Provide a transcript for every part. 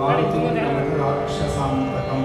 ಮಾರುತಿ ರಾಕ್ಷಸಾಂತಕಂ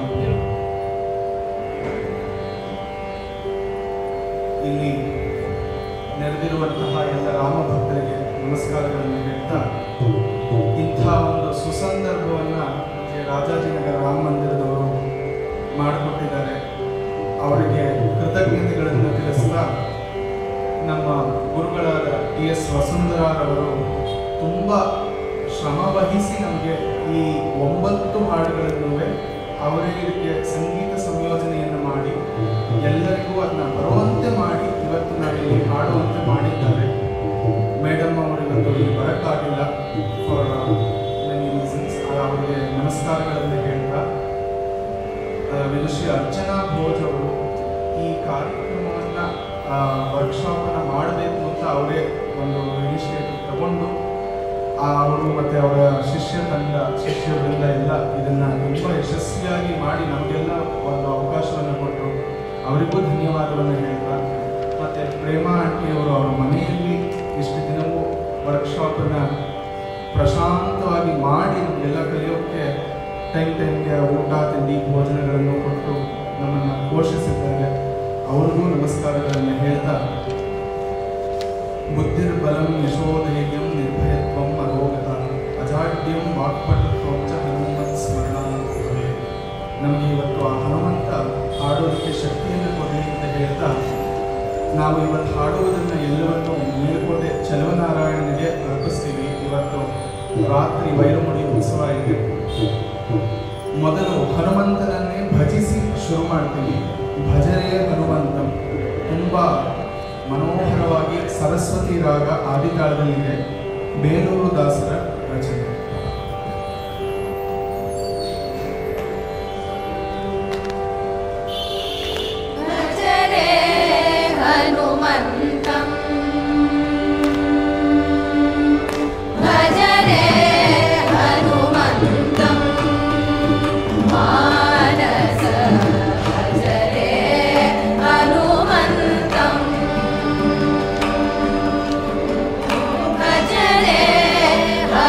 ಇಲ್ಲಿ ನೆರೆದಿರುವಂತಹ ಎಲ್ಲ ರಾಮ ಭಕ್ತರಿಗೆ ನಮಸ್ಕಾರಗಳನ್ನು ಹೇಳ್ತಾ ಇಂಥ ಒಂದು ಸುಸಂದರ್ಭವನ್ನ ನಮಗೆ ರಾಜಾಜಿನಗರ ರಾಮ ಮಂದಿರದವರು ಮಾಡಿಕೊಟ್ಟಿದ್ದಾರೆ ಅವರಿಗೆ ಕೃತಜ್ಞತೆಗಳನ್ನು ತಿಳಿಸ್ತಾ ನಮ್ಮ ಗುರುಗಳಾದ ಟಿ ಎಸ್ ವಸುಂಧರಾರವರು ತುಂಬ ಶ್ರಮ ವಹಿಸಿ ನಮಗೆ ಈ ಒಂಬತ್ತು ಹಾಡುಗಳನ್ನು ಅವರೇ ಇದಕ್ಕೆ ಸಂಗೀತ ಸಂಯೋಜನೆಯನ್ನು ಮಾಡಿ ಎಲ್ಲರಿಗೂ ಅದನ್ನ ಬರುವಂತೆ ಮಾಡಿ ಇವತ್ತು ನಾವಿಲ್ಲಿ ಹಾಡುವಂತೆ ಮಾಡಿದ್ದಾರೆ ಮೇಡಮ್ ಅವರು ಇವತ್ತು ಇಲ್ಲಿ ಬರೋಕ್ಕಾಗಿಲ್ಲ ಫಾರ್ ಮೆನಿ ರೀಸನ್ಸ್ ಅವರಿಗೆ ನಮಸ್ಕಾರಗಳನ್ನು ಹೇಳ್ತಾ ಆ, ವಿದುಷಿ ಅರ್ಚನಾ ಭೋಜ್ ಅವರು ಈ ಕಾರ್ಯಕ್ರಮವನ್ನ ವರ್ಕ್ಶಾಪನ್ನು ಮಾಡಬೇಕು ಅಂತ ಅವರೇ ಒಂದು ಇನಿಷಿಯೇಟಿವ್ ತಗೊಂಡು ಆ, ಅವರು ಮತ್ತೆ ಅವರ ಶಿಷ್ಯ ತಂಡ ಶಿಷ್ಯರಿಂದ ಎಲ್ಲ ಇದನ್ನ ತುಂಬ ಯಶಸ್ವಿಯಾಗಿ ಮಾಡಿ ನಮಗೆಲ್ಲ ಒಂದು ಅವಕಾಶವನ್ನು ಕೊಟ್ಟರು ಅವರಿಗೂ ಧನ್ಯವಾದವನ್ನು ಹೇಳ್ತಾ ಮತ್ತೆ ಪ್ರೇಮ ಆಂಟಿಯವರು ಅವರ ಮನೆಯಲ್ಲಿ ಇಷ್ಟು ದಿನವೂ ವರ್ಕ್ಶಾಪನ್ನು ಪ್ರಶಾಂತವಾಗಿ ಮಾಡಿ ನಮಗೆಲ್ಲ ಕಲಿಯೋಕ್ಕೆ ಟೈಮ್ ಟೈಮ್ಗೆ ಊಟ ತಿಂಡಿ ಭೋಜನಗಳನ್ನು ಕೊಟ್ಟು ನಮ್ಮನ್ನು ಪೋಷಿಸಿದ್ದಾರೆ ಅವ್ರಿಗೂ ನಮಸ್ಕಾರಗಳನ್ನು ಹೇಳ್ತಾ ಬುದ್ಧಿರ್ಬಲಂ ಯಶೋಧೈರ್ಯಂ ನಿರ್ಭಯತ್ವಂ ಅರೋಗತ ಅಜಾಡ್ಯಂ ವಾಕ್ಪಟುತ್ವಂ ಚ ಹನುಮತ್ ಸ್ಮರಣ ನಮಗೆ ಇವತ್ತು ಆ ಹನುಮಂತ ಹಾಡೋದಕ್ಕೆ ಶಕ್ತಿಯನ್ನು ಕೊಡಲಿ ಅಂತ ಹೇಳ್ತಾ ನಾವು ಇವತ್ತು ಹಾಡುವುದನ್ನು ಎಲ್ಲವನ್ನು ಮೇಲುಕೋಟೆ ಚಲವನಾರಾಯಣನಿಗೆ ಅರ್ಪಿಸ್ತೀವಿ ಇವತ್ತು ರಾತ್ರಿ ವೈರಮುಡಿ ಉತ್ಸವ ಇದೆ ಮೊದಲು ಹನುಮಂತನನ್ನೇ ಭಜಿಸಿ ಶುರು ಮಾಡ್ತೀವಿ ಭಜನೆಯ ಹನುಮಂತಂ ತುಂಬ ಮನೋಹರವಾಗಿ ಸರಸ್ವತಿ ರಾಗ ಆದಿತಾಳದಲ್ಲಿದೆ ಬೇಲೂರು ದಾಸರ ರಚನೆ ಭಜರೆ ಹನುಮಂತಂ ಭಜರೆ ಹನುಮಂತಂ ಮಾನಸ ಭಜರೆ ಹನುಮಂತಂ ಭಜರೆ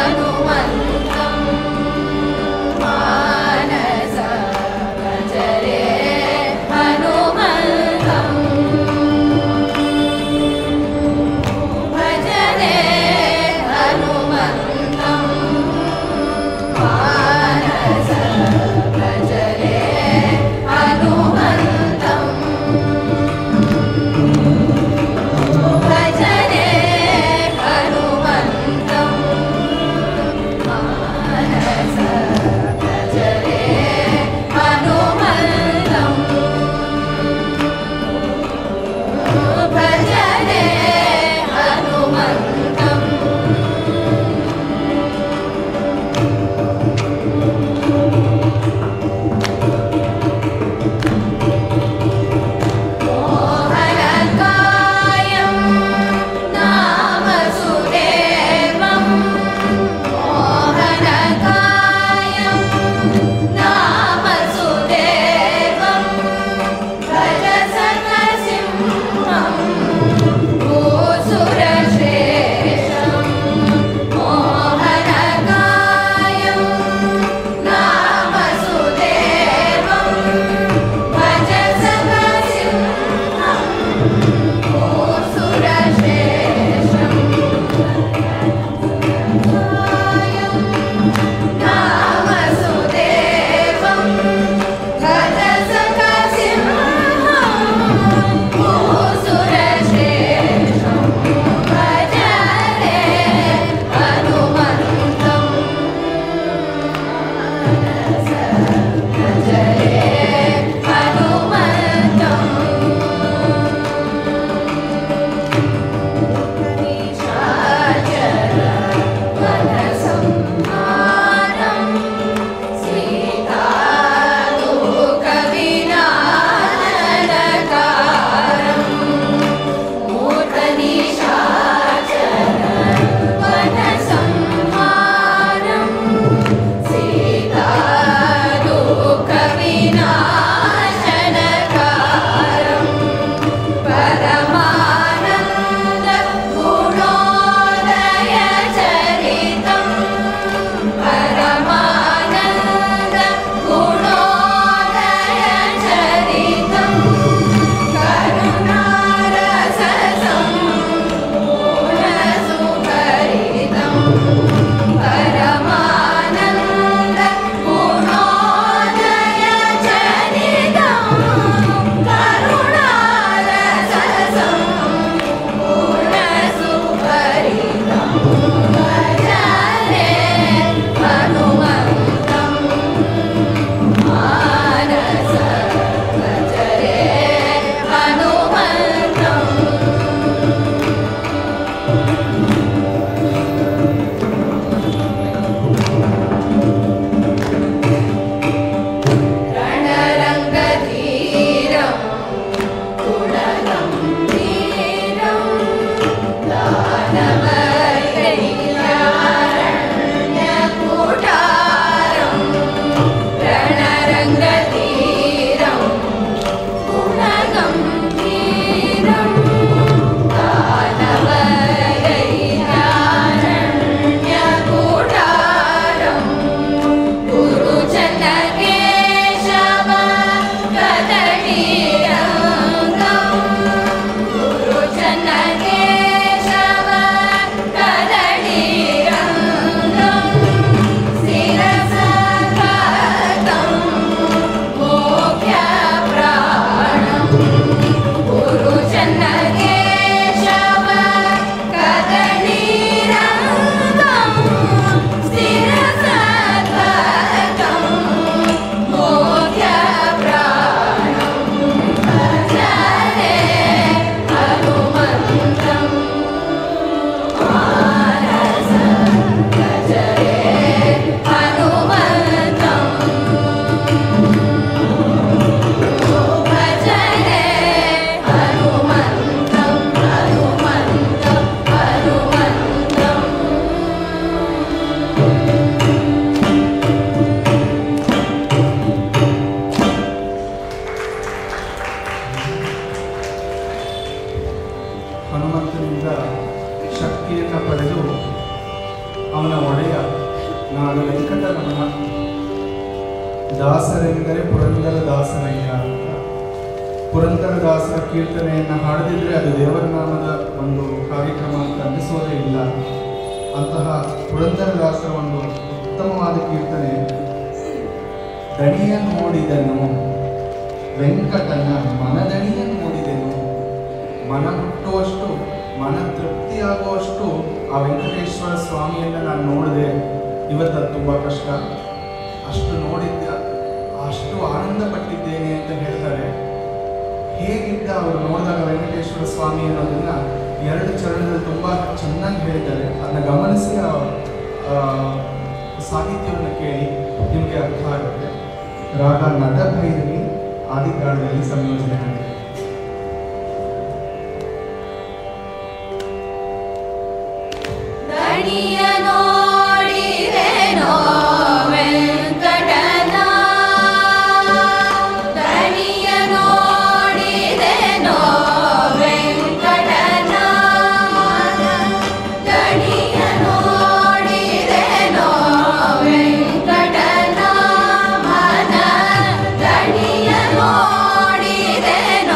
ನಾಮಕನಾದ ವೆಂಕಟರಮಣ ದಾಸರೆಂದರೆ ಪುರಂದರ ದಾಸರಯ್ಯ ಅಂತ ಪುರಂದರ ದಾಸರ ಕೀರ್ತನೆಯನ್ನು ಹಾಡದಿದ್ರೆ ಅದು ದೇವರ ನಾಮದ ಒಂದು ಕಾರ್ಯಕ್ರಮ ಅಂತ ಅನ್ನಿಸೋದೇ ಇಲ್ಲ ಅಂತಹ ಪುರಂದರ ದಾಸರ ಒಂದು ಉತ್ತಮವಾದ ಕೀರ್ತನೆ ದಣಿಯ ನೋಡಿದನು ವೆಂಕಟನ ಮನದಣಿಯ ನೋಡಿದೆನು ಮನ ಮುಟ್ಟುವಷ್ಟು ಮನ ತೃಪ್ತಿಯಾಗುವಷ್ಟು ಆ ವೆಂಕಟೇಶ್ವರ ಸ್ವಾಮಿಯನ್ನು ನಾನು ನೋಡಿದೆ ಇವತ್ತು ಅದು ತುಂಬ ಕಷ್ಟ ಅಷ್ಟು ನೋಡಿದ್ದ ಅಷ್ಟು ಆನಂದ ಪಟ್ಟಿದ್ದೇನೆ ಅಂತ ಹೇಳ್ತಾರೆ ಹೇಗಿದ್ದ ಅವರು ನೋಡಿದಾಗ ವೆಂಕಟೇಶ್ವರ ಸ್ವಾಮಿ ಅನ್ನೋದನ್ನ ಎರಡು ಚರಣದಲ್ಲಿ ತುಂಬ ಚೆನ್ನಾಗಿ ಹೇಳಿದ್ದಾರೆ ಅದನ್ನ ಗಮನಿಸಿ ಆ ಆ, ಸಾಹಿತ್ಯವನ್ನು ಕೇಳಿ ನಿಮಗೆ ಅರ್ಥ ಆಗುತ್ತೆ ರಾಗ ನಟಭೈರವಿ ಆದಿಕಾಲದಲ್ಲಿ ಸಂಯೋಜನೆ ಆಗಿದೆ ದಣಿಯ ನೋಡಿದೆನೋ ವೆಂಕಟನ ದಣಿಯ ನೋಡಿದೆನೋ ವೆಂಕಟನ ದಣಿಯ ನೋಡಿದೆನೋ ವೆಂಕಟನ ಮನ ದಣಿಯ ನೋಡಿದೆನೋ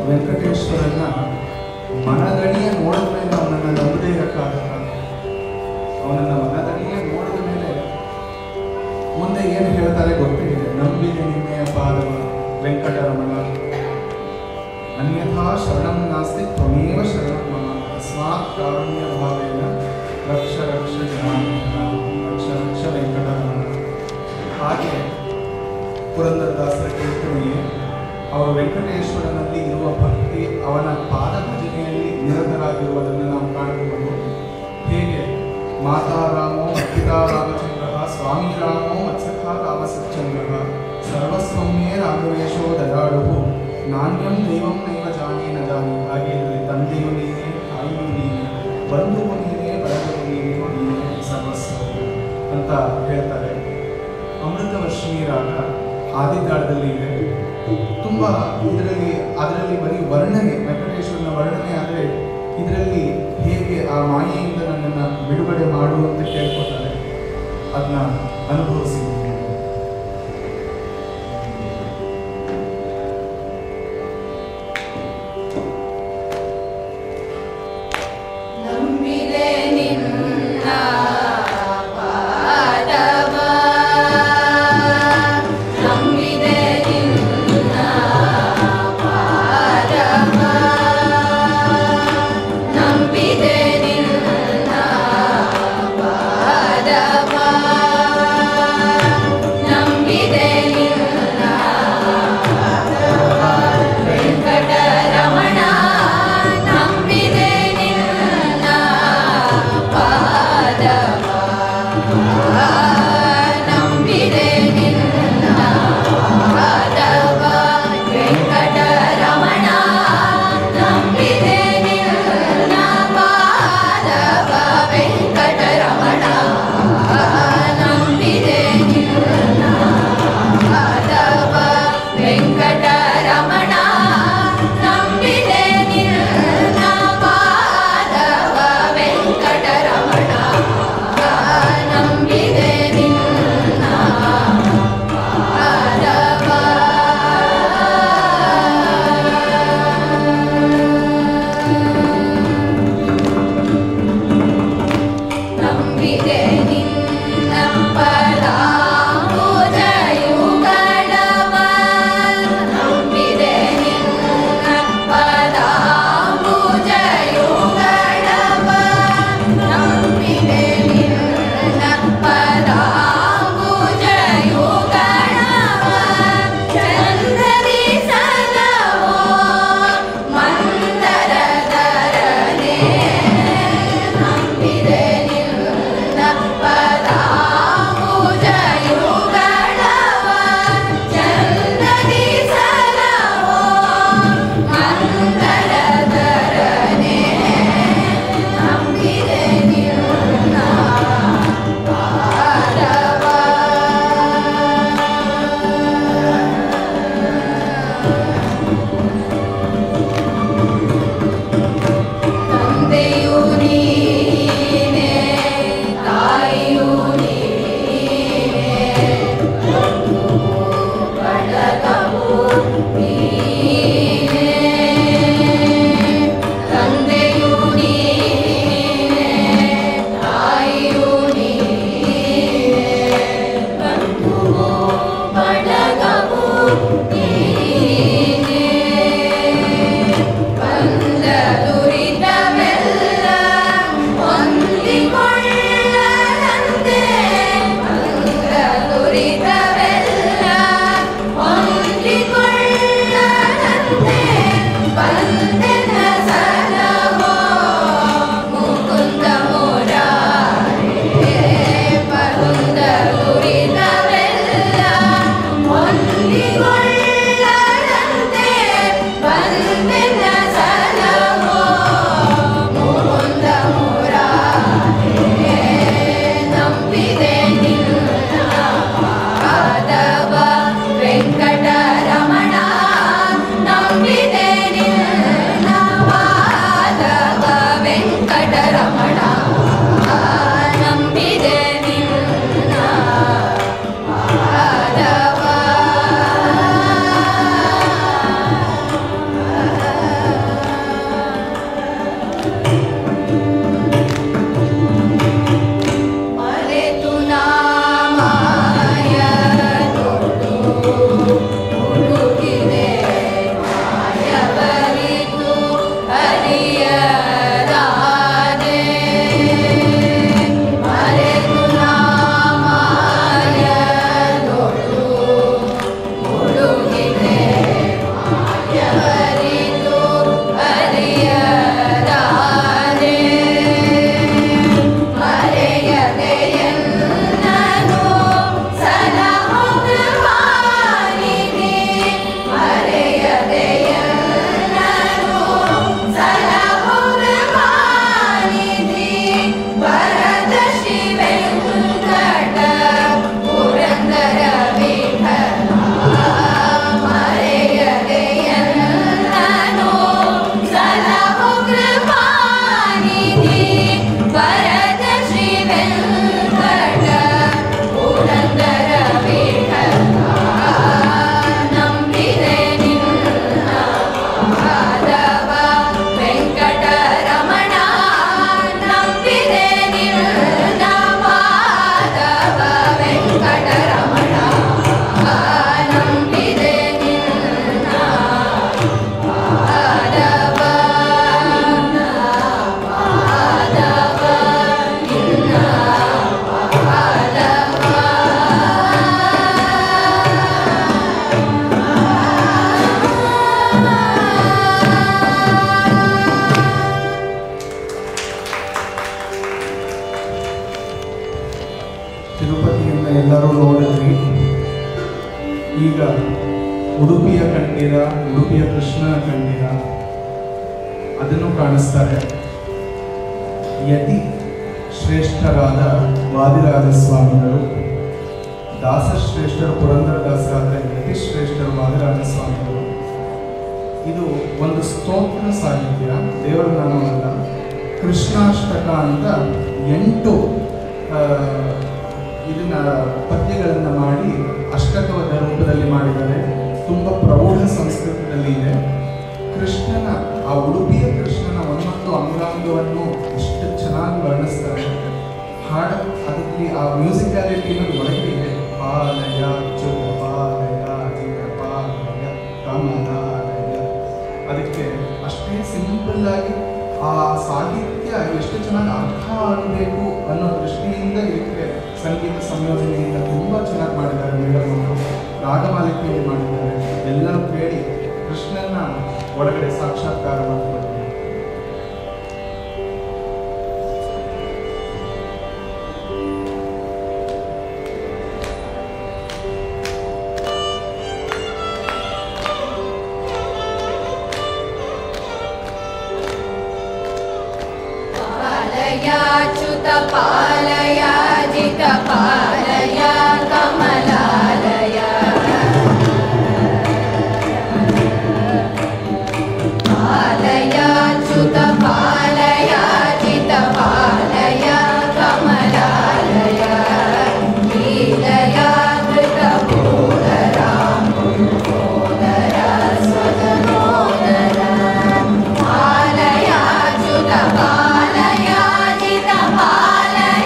ವೆಂಕಟೇಶ್ವರನ ಮನದಣಿಯ ನೋಡಿದ ಮೇಲೆ ಅವನನ್ನು ನಂಬದೇ ಇರೋಕ್ಕಾಗಲ್ಲ ಅವನನ್ನು ಮನದಣಿಯ ನೋಡಿದ ಮೇಲೆ ಮುಂದೆ ಏನು ಹೇಳ್ತಾರೆ ಗೊತ್ತೇ ಇದೆ ನಂಬಿದೆ ನಿನ್ನೆಯ ಪಾದವ ವೆಂಕಟರಮಣ ಅನ್ಯಥಾ ಶರಣಂ ನಾಸ್ತಿ ತ್ವಮೇವ ಶರಣಂ ಮಮ ತಸ್ಮಾತ್ ಕಾರುಣ್ಯ ಭಾವೇನ ರಕ್ಷ ರಕ್ಷ ಜನಾರ್ದನ ರಕ್ಷ ರಕ್ಷ ವೆಂಕಟರಮಣ ಹಾಗೆ ಪುರಂದರದಾಸರ ಕೀರ್ತನೆಯೇ ಅವರು ವೆಂಕಟೇಶ್ವರನಲ್ಲಿ ಇರುವ ಭಕ್ತಿ ಅವನ ಪಾದ ಭಜನೆಯಲ್ಲಿ ನಿರತರಾಗಿರುವುದನ್ನು ನಾವು ಕಾಣಬಹುದು ಹೇಗೆ ಮಾತಾ ರಾಮೋ ಪಿತಾ ರಾಮಚಂದ್ರ ಸ್ವಾಮಿ ರಾಮೋ ಮತ್ಸಖ ರಾಮಸಚ್ಚಂದ್ರ ಸರ್ವಸ್ವಮ್ಯೇ ರಾಘವೇಶೋ ದಯಾಳು ನಾಣ್ಯಂ ದೈವಂ ನೈವ ಜಾನಿ ನ ಜಾನಿ ಹಾಗೆ ಇದರಲ್ಲಿ ತಂದೆಯು ನೀನೇ ತಾಯಿಯು ನೀನೆ ಬಂಧುವು ನೀನೇ ಬಳಗವು ನೀನೇ ನೀನೇ ಸರ್ವಸ್ವ ಅಂತ ಹೇಳ್ತಾರೆ ಅಮೃತವರ್ಷಿಣಿ ರಾಗ ಆದಿತಾಳದಲ್ಲಿ ಇದೆ ತುಂಬ ಇದರಲ್ಲಿ ಅದರಲ್ಲಿ ಬರೀ ವರ್ಣನೆ ವೆಂಕಟೇಶ್ವರನ ವರ್ಣನೆ ಆದರೆ ಇದರಲ್ಲಿ ಹೇಗೆ ಆ ಮಾಯೆಯಿಂದ ನನ್ನನ್ನು ಬಿಡುಗಡೆ ಮಾಡು ಅಂತ ಕೇಳ್ಕೊತಾರೆ ಅದನ್ನ ಅನುಭವಿಸಿದ್ದೀನಿ ನಂಬಿದೆ ನಿನ್ನ ಪಾದವ ನಂಬಿದೆ ನಿನ್ನ ಪಾದವ ನಂಬಿದೆ ನಿನ್ನ ಪಾದವ ನಂಬಿದೆ ನಿನ್ನ ವೆಂಕಟರಮಣ ನಂಬಿದೆ ನಿನ್ನ ಪಾದವ ನಂಬಿದೆ ನಿನ್ನ ಪಾದವ ವೆಂಕಟರಮಣ ನಂಬಿದೆ ನಿನ್ನ ಪಾದವ ವೆಂಕಟರಮಣ ನಂಬಿದೆ ನಿನ್ನ ಪಾದವ ವೆಂಕಟರಮಣ ನಂಬಿದೆ ನಿನ್ನ ಪಾದವ ವೆಂಕಟರಮಣ ನಂಬಿದೆ ನಿನ್ನ ನಂಬಿದೆ ನಿನ್ನ ಪದಾಂಬುಜಯುಗಳವ ನಂಬಿದೆ ನಿನ್ನ ಪದಾಂಬುಜಯುಗಳವ ನಂಬಿದೆ ನಿನ್ನ ಪದಾಂಬುಜಯುಗಳವ ಚಂದ್ರದಿ ಸಲವೋ ಮಂದರದರನೆ ನಂಬಿದೆ ನಿನ್ನ ಪದಾಂಬುಜಯುಗಳವ ಚಂದ್ರದಿ ಸಲವೋ ಮಂದರದರನೆ ನಂಬಿದೆ ನಿನ್ನ ತಂದೆಯು ನೀನೆ ತಾಯಿಯು ನೀನೆ ಬಳಗವು ನೀನೆ ತಂದೆಯು ನೀನೆ ತಾಯಿಯು ನೀನೆ ಬಂಧುವು ಬಳಗವು ನೀನೆ ಬಂದ ದುರಿತವೆಲ್ಲ ಹೊಂದಿಕೊಳ್ಳದಂತೆ ಬಂದ ದುರಿತವೆಲ್ಲ ಹೊಂದಿಕೊಳ್ಳದಂತೆ ಬಂದೆನ ಸಲವೋ ಮುಕುಂದ ಮುರಾರೇ ಬಂದ ದುರಿತವೆಲ್ಲ ಹೊಂದಿಕೊಳ್ಳದಂತೆ ಈಗ ಉಡುಪಿಯ ಕಂಡೀರ ಉಡುಪಿಯ ಕೃಷ್ಣನ ಕಂಡೀರ ಅದನ್ನು ಕಾಣಿಸ್ತಾರೆ ಯತಿ ಶ್ರೇಷ್ಠರಾದ ವಾದಿರಾಜ ಸ್ವಾಮಿಗಳು ದಾಸಶ್ರೇಷ್ಠರು ಪುರಂದರದಾಸರಾದ ಯತಿ ಶ್ರೇಷ್ಠರು ವಾದಿರಾಜ ಸ್ವಾಮಿಗಳು ಇದು ಒಂದು ಸ್ತೋತ್ರ ಸಾಹಿತ್ಯ ದೇವರ ನಾಮವಲ್ಲ ಕೃಷ್ಣಾಷ್ಟಕ ಅಂತ ಎಂಟು ಆ, ಇದನ್ನ ಪದ್ಯಗಳನ್ನು ಮಾಡಿ ಅಷ್ಟಕವಾದ ರೂಪದಲ್ಲಿ ಮಾಡಿದ್ದಾರೆ ತುಂಬ ಪ್ರೌಢ ಸಂಸ್ಕೃತದಲ್ಲಿ ಇದೆ ಕೃಷ್ಣನ ಆ ಉಡುಪಿಯ ಕೃಷ್ಣನ ಒಂದೊಂದು ಅಂಗಾಂಗವನ್ನು ಎಷ್ಟು ಚೆನ್ನಾಗಿ ವರ್ಣಿಸ್ತಾರೆ ಹಾಡು ಅದರಲ್ಲಿ ಆ ಮ್ಯೂಸಿಕ್ಯಾಲಿಟಿ ಅನ್ನೋದು ಒಳಗೆ ಇದೆ ಪಾಲಯ ಚುರ ಪಾಲಯ ಚಿರ ಪಾಲಯ ಕಮಲಾಲಯ ಅದಕ್ಕೆ ಅಷ್ಟೇ ಸಿಂಪಲ್ ಆಗಿ ಆ ಸಾಹಿತ್ಯ ಎಷ್ಟು ಚೆನ್ನಾಗಿ ಅರ್ಥ ಆಗಬೇಕು ಅನ್ನೋ ದೃಷ್ಟಿಯಿಂದ ಇದಕ್ಕೆ ಸಂಗೀತ ಸಂಯೋಜನೆಯಿಂದ ತುಂಬ ಚೆನ್ನಾಗಿ ಮಾಡಿದ್ದಾರೆ ಮೇಡಮ್ ಅವರು ರಾಗಮಾಲಿಕೆಯಲ್ಲಿ ಮಾಡಿದ್ದಾರೆ ಎಲ್ಲರೂ ಕೇಳಿ ಕೃಷ್ಣನ ಒಳಗಡೆ ಸಾಕ್ಷಾತ್ಕಾರ ಮಾಡ್ತಾರೆ पालयाच्युत पालयाजित पालय कमलालय पालयाच्युत पालयाजित पालय कमलालय लीलया कृतभूधराम्बोदर स्वदनोदर पालयाच्युत पालयाजित पालय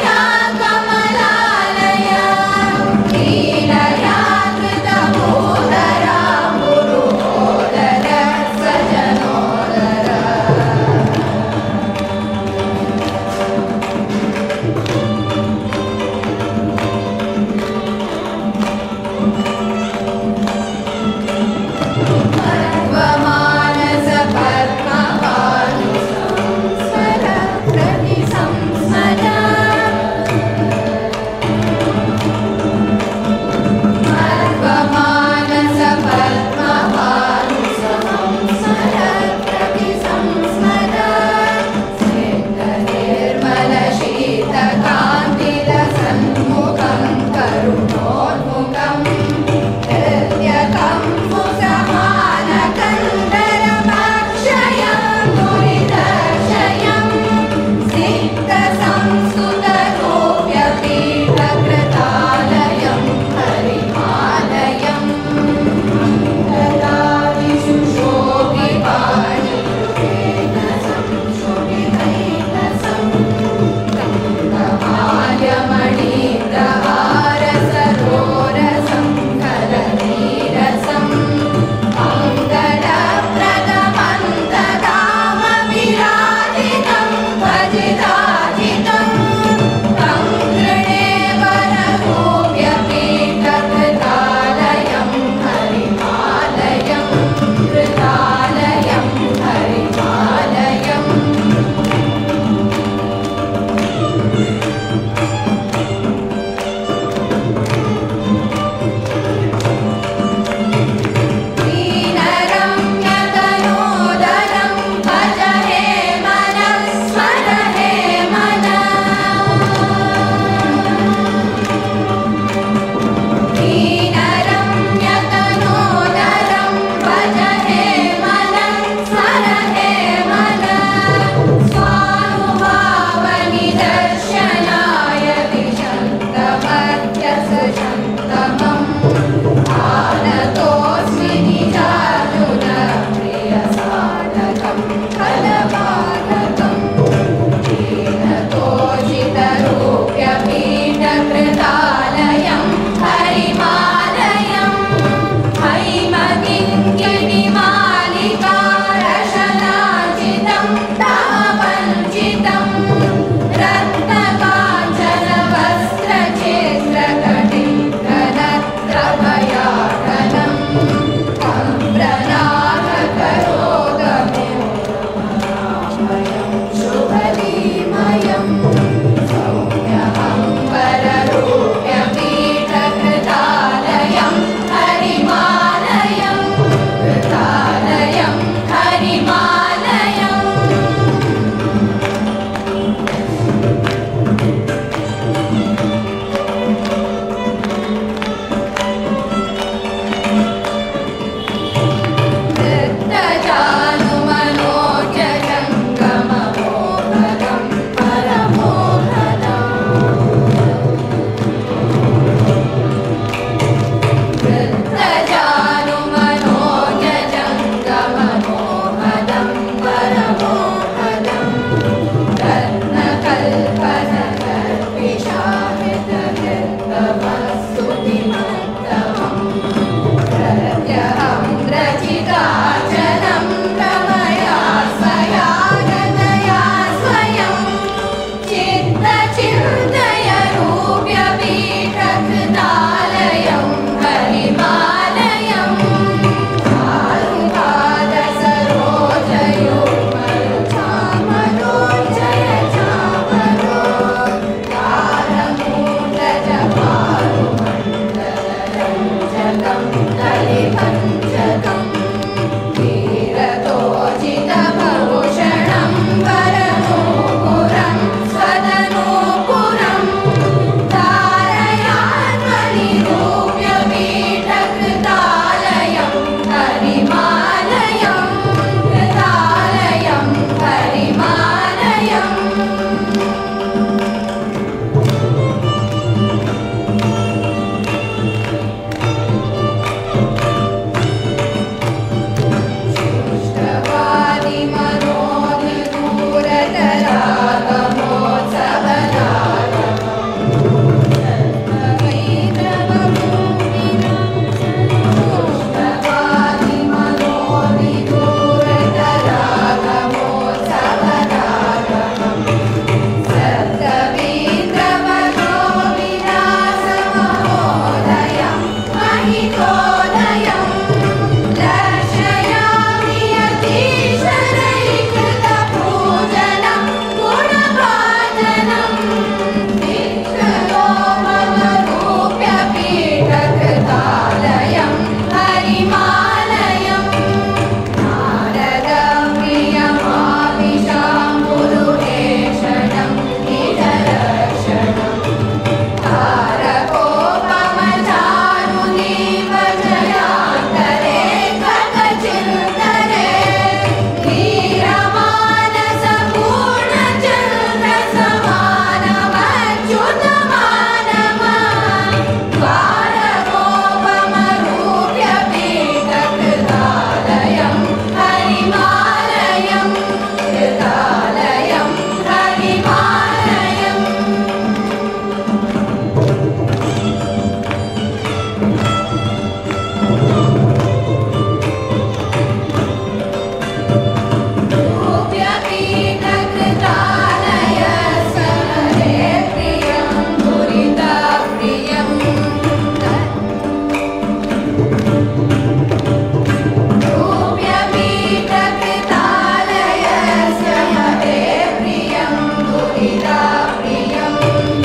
रूप्यपीठकृतालयस्य हरे प्रियं दुरिता प्रियं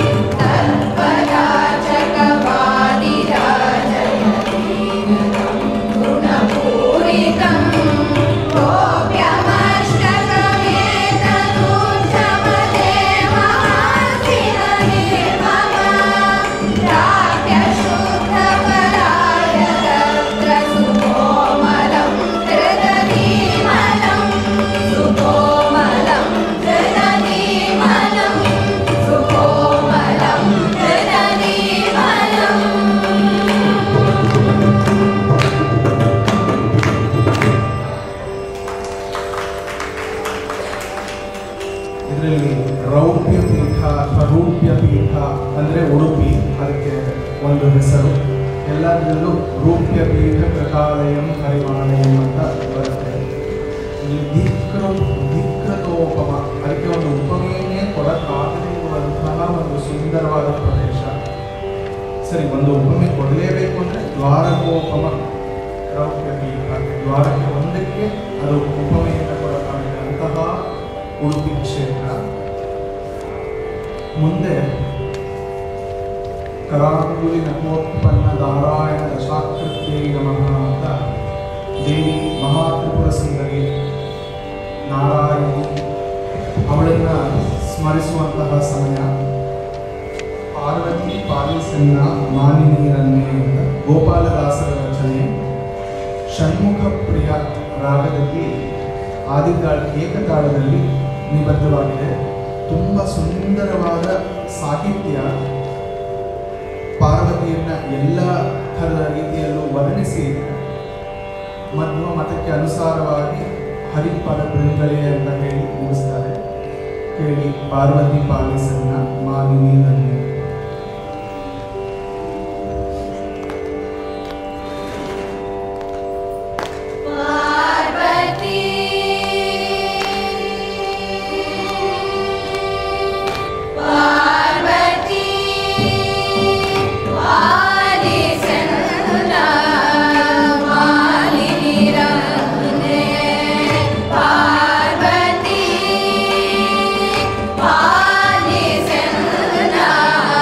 तत्त्वयाचकवादिराजयतीनकं गुणपूरितं गोप्यमष्टकमेतदुच्चमते महास्तिरनिर्मम प्राप्य शुद्धफलाय तत्र सुकोमलं हृदनीमलं सुकोमलं हृदनीमलं सुकोमलं हृदनीमलम् ಇದರಲ್ಲಿ ರೌಪ್ಯ ಪೀಠ ಅಥವಾ ರೂಪ್ಯ ಪೀಠ ಅಂದರೆ ಉಡುಪಿ ಅದಕ್ಕೆ ಒಂದು ಹೆಸರು ಎಲ್ಲದರಲ್ಲೂ ರೂಪ್ಯ ಪೀಠ ಕೃತಾಲಯಂ ಹರಿಮಾಲಯಂ ಅಂತ ಬರುತ್ತೆ ಇಲ್ಲಿ ಧಿಕ್ರು ಧಿಕ್ರತೋಪಮ ಅದಕ್ಕೆ ಒಂದು ಉಪಮೆಯನ್ನೇ ಕೊಡಕ್ಕಾಗದೇ ಇರುವಂತಹ ಒಂದು ಸುಂದರವಾದ ಪ್ರದೇಶ ಸರಿ ಒಂದು ಉಪಮೆ ಕೊಡಲೇಬೇಕು ಅಂದರೆ ದ್ವಾರಕೋಪಮ ರೌಪ್ಯ ಪೀಠ ದ್ವಾರಕ್ಕೆ ಒಂದಕ್ಕೆ ಅದು ಉಪಮೆಯನ್ನು ಕೊಡಕ್ಕಾಗಿದೆ ಅಂತಹ ಉಡುಪಿ ಕ್ಷೇತ್ರ ಮುಂದೆ ಕರಾಂಗುಲಿ ನಕೋತ್ಪನ್ನ ನಾರಾಯಣ ದಶಾಕೃತ್ಯೈ ನಮಃ ಅಂತ ದೇವಿ ಮಹಾತ್ರಿಪುರ ಸುಂದರಿ ನಾರಾಯಣಿ ಅವಳನ್ನ ಸ್ಮರಿಸುವಂತಹ ಸಮಯ ಪಾರ್ವತಿ ಪಾಲಿಸನ್ನ ಮಾಲಿನೀರನ್ನೇ ಅಂತ ಗೋಪಾಲದಾಸರ ರಚನೆ ಷಣ್ಮುಖ ಪ್ರಿಯ ರಾಗದಲ್ಲಿ ಆದಿತಾಳ ಏಕತಾಳದಲ್ಲಿ ನಿಬದ್ಧವಾಗಿದೆ ತುಂಬ ಸುಂದರವಾದ ಸಾಹಿತ್ಯ ಪಾರ್ವತಿಯನ್ನ ಎಲ್ಲ ಥರದ ರೀತಿಯಲ್ಲೂ ವರ್ಣಿಸಿ ಮಧ್ವ ಮತಕ್ಕೆ ಅನುಸಾರವಾಗಿ ಹರಿಪದ ಬೃಂದಳೆ ಅಂತ ಹೇಳಿ ಮುಗಿಸ್ತಾರೆ ಕೇಳಿ ಪಾರ್ವತಿ ಪಾಲಿಸನ್ನ ಮಾಲಿನಿ ಧನ್ಯ पार्वती पार्वती वालिसन्ना वालिनिरन्ने पार्वती वालिसन्ना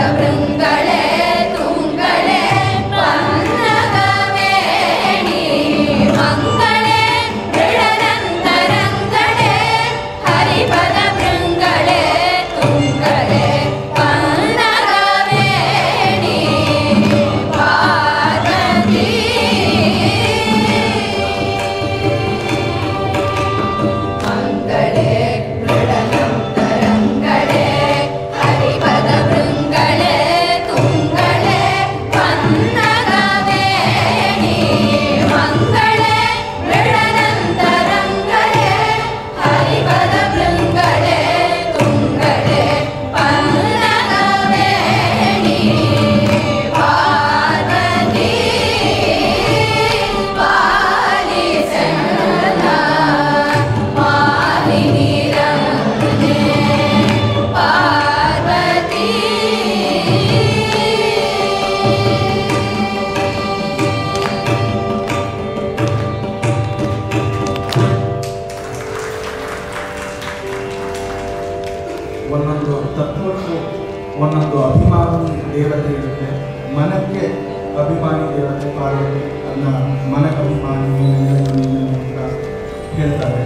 ಭೃಂಗಳೇ ತುಂಗಳೇ ಪನ್ನಗವೇಣಿ ಮಂಗಳೇ ದೃಢನಂತರಂಗಳೇ ಹರಿಪದ ಭೃಂಗಳೇ ತುಂಗಳೇ ಪನ್ನಗವೇಣಿ ಪಾರ್ವತಿ ಮಂಗಳೇ ಮೃಡನಂತರಂಗಳೇ ಹರಿಪದ ಭೃಂಗಳೇ ತುಂಗಳೇ ಪನ್ನಗವೇಣಿ ಮಂಗಳೇ ಮೃಡನಂತರಂಗಳೇ ಹರಿಪದ ಭೃಂಗಳೇ ತುಂಗಳೇ ಪನ್ನಗವೇಣಿ ಪಾರ್ವತಿ ಪಾಲಿಸಣ್ಣ ಮಾಲಿನಿರಂಜನೆ ಪಾರ್ವತಿ ಒಂದೊಂದು ತತ್ವಕ್ಕೂ ಒಂದೊಂದು ಅಭಿಮಾನಿ ದೇವತೆ ಇರುತ್ತೆ ಮನಕ್ಕೆ ಅಭಿಮಾನಿ ದೇವತೆ ಪಾರ್ವತಿ ಅನ್ನ ಮನಕ್ಕೆ ಅಭಿಮಾನಿ ನೀನು, ನೀನು ಅಂತ ಹೇಳ್ತಾರೆ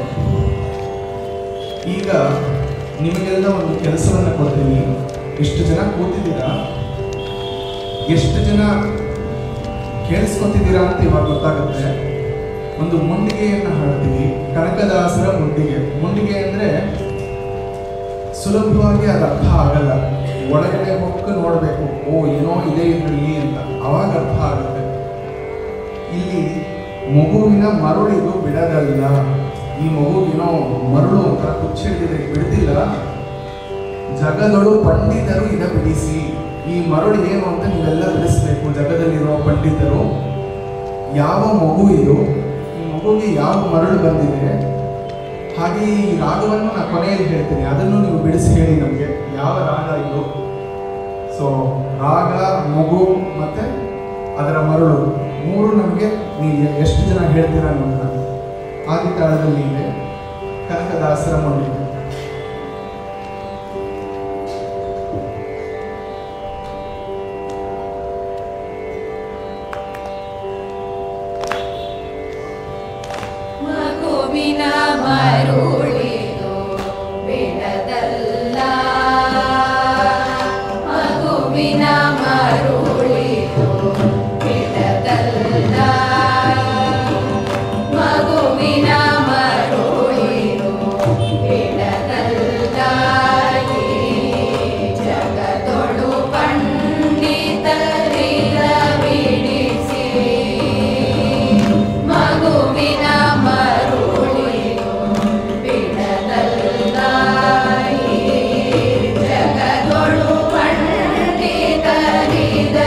ಈಗ ನಿಮಗೆಲ್ಲ ಒಂದು ಕೆಲಸವನ್ನು ಕೊಡ್ತೀನಿ ಇಷ್ಟು ಜನ ಕೂತಿದ್ದೀರಾ ಎಷ್ಟು ಜನ ಕೇಳಿಸ್ಕೊತಿದ್ದೀರಾ ಅಂತ ಇವಾಗ ಗೊತ್ತಾಗುತ್ತೆ ಒಂದು ಮುಂಡಿಗೆಯನ್ನು ಹಾಡ್ತೀವಿ ಕನಕದಾಸರ ಮುಂಡಿಗೆ ಮುಂಡಿಗೆ ಅಂದ್ರೆ ಸುಲಭವಾಗಿ ಅದು ಅರ್ಥ ಆಗಲ್ಲ ಒಳಗಡೆ ಹೊಕ್ಕು ನೋಡಬೇಕು ಓ ಏನೋ ಇದೆ ಇದರಲ್ಲಿ ಅಂತ ಅವಾಗ ಅರ್ಥ ಆಗುತ್ತೆ ಇಲ್ಲಿ ಮಗುವಿನ ಮರುಳಿದು ಬಿಡದಲ್ಲ ಈ ಮಗುವಿನೋ ಮರಳು ಒಂಥರ ಕುಚ್ಚಿಡಿದಿದೆ ಬಿಡ್ತಿಲ್ಲ ಜಗದೊಳು ಪಂಡಿತರು ಇದ ಬಿಡಿಸಿ ಈ ಮರಳು ಏನು ಅಂತ ನೀವೆಲ್ಲ ಬಿಡಿಸ್ಬೇಕು ಜಗದಲ್ಲಿರುವ ಪಂಡಿತರು ಯಾವ ಮಗು ಇದು ಈ ಮಗುವಿಗೆ ಯಾವ ಮರಳು ಬಂದಿದೆ ಹಾಗೆ ಈ ರಾಗವನ್ನು ನಾನು ಕೊನೆಯಲ್ಲಿ ಹೇಳ್ತೀನಿ ಅದನ್ನು ನೀವು ಬಿಡಿಸಿ ಹೇಳಿ ನಮಗೆ ಯಾವ ರಾಗ ಇದು ಸೊ ರಾಗ ಮಗು ಮತ್ತೆ ಅದರ ಮರಳು ಮೂರು ನಮಗೆ ನೀವು ಎಷ್ಟು ಜನ ಹೇಳ್ತೀರಾ ಅನ್ನೋದನ್ನ ಆದಿತಾಳದಲ್ಲಿ ಇದೆ ಕನಕದಾಸರ ಮರಳಿದೆ ಮಗುವಿನ ಮರುಳಿದು ಬಿಡದಲ್ಲ ಮಗುವಿನ ಮರುಳಿದು ಬಿಡದಲ್ಲ ಮಗುವಿನ ಮರುಳಿದು ಬಿಡದಲ್ಲ ಈ ಜಗದೊಳು ಪಂಡಿತರಿರ ಬಿಡಿಸಿ ಮಗುವಿನ ಮರುಳಿದು ಬಿಡದಲ್ಲ ಈ ಜಗದೊಳು ಪಂಡಿತರಿದ